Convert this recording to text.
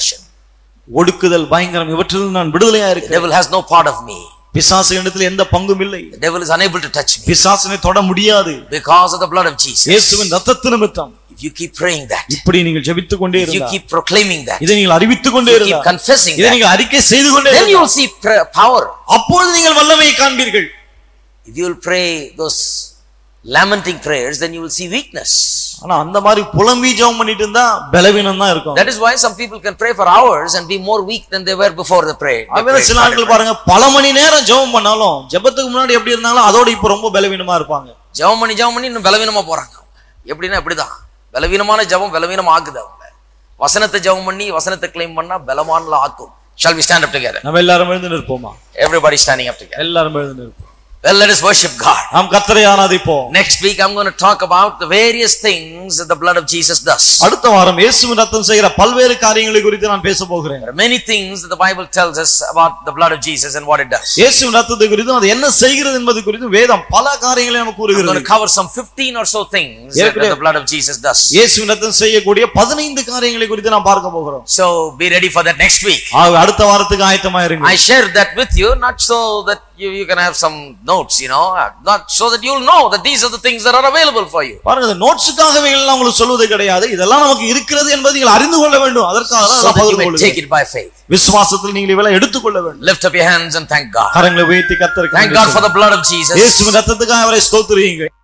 oppression. ஒடுக்குதல் பயங்கரம் இவற்றிலிருந்து நான் விடுதலையா The இருக்கிறேன் devil has no part of me. பிசாசு இடத்துல எந்த பங்கும் இல்லை The devil is unable to touch me பிசாசினை தொட முடியாது because of the blood of Jesus. இயேசுவின் ரத்தத்து நிமித்தம் If you keep praying that, இப்படி நீங்கள் ஜெபித்துக் கொண்டே if you இருந்தால் keep proclaiming that, இதை நீங்கள் அறிவித்துக் கொண்டே you keep இருந்தால் confessing இதை that, நீங்கள் அறிக்கை செய்து கொண்டே then you இருந்தால், will see pra- power. அப்பொழுது நீங்கள் வல்லமையை காண்பீர்கள் If you will pray those lamenting prayers, then you will see weakness. ஆனா அந்த மாதிரி புலம்பி ஜெபம் பண்ணிட்டு இருந்தா பலவீனம் தான் இருக்கும் That is why some people can pray for hours and be more weak than they were before the prayer. they அதுவே prayed, சில started ஆட்கள் praying. பாருங்க பல மணி நேரம் ஜெபம் பண்ணாலும் ஜெபத்துக்கு முன்னாடி எப்படி இருந்தாலும் அதோட இப்ப ரொம்ப பலவீனமா இருப்பாங்க ஜெபம் பண்ணி ஜெபம் பண்ணி இன்னும் பலவீனமா போறாங்க எப்படின்னா இப்படிதான் பலவீனமான ஜெபம் பலவீனம் ஆக்குது அவங்கள வசனத்தை ஜெபம் பண்ணி வசனத்தை கிளைம் பண்ணா பலவான்ல ஆக்கும் shall we stand up together நம்ம எல்லாரும் எழுந்து நிற்போமா everybody standing up together எல்லாரும் எழுந்து நிற்போம் well let us worship god நாம் கத்தரை ஆராதிப்போம் next week i'm going to talk about the various things that the blood of jesus does அடுத்த வாரம் இயேசுவின் ரத்தம் செய்கிற பல்வேறு காரியங்களை குறித்து நான் பேச போகிறேன் there are many things that the bible tells us about the blood of jesus and what it does இயேசுவின் ரத்தத்தை குறித்தும் அது என்ன செய்கிறது என்பது குறித்தும் வேதம் பல காரியங்களை நமக்கு i'm going கூறுகிறது to cover some 15 or so things that, that the blood of jesus does இயேசுவின் ரத்தம் செய்யக்கூடிய பதினைந்து காரியங்களை குறித்து நாம் பார்க்க போகிறோம் so be ready for that next week ஆக அடுத்த வாரத்துக்கு ஆயத்தமா இருங்க I shared that with you, not so that you, you can have some notes, you know, not so that you'll know that these are the things that are available for you. பாருங்க இந்த நோட்ஸுக்காகவே எல்லாம் உங்களுக்கு சொல்வது கிடையாது இதெல்லாம் நமக்கு இருக்கிறது என்பதை நீங்கள் அறிந்து கொள்ள வேண்டும் அதற்காக தான் So நான் that you பகிர்ந்து may கொள்கிறேன். take it by faith. விசுவாசத்தில் நீங்கள் இவெல்லாம் எடுத்துக்கொள்ள வேண்டும் Lift up your hands and thank God. கரங்களை உயர்த்தி கத்தருக்கு Thank God for the blood of Jesus. இயேசுவின் ரத்தத்துக்காக அவரை ஸ்தோத்திரியுங்கள்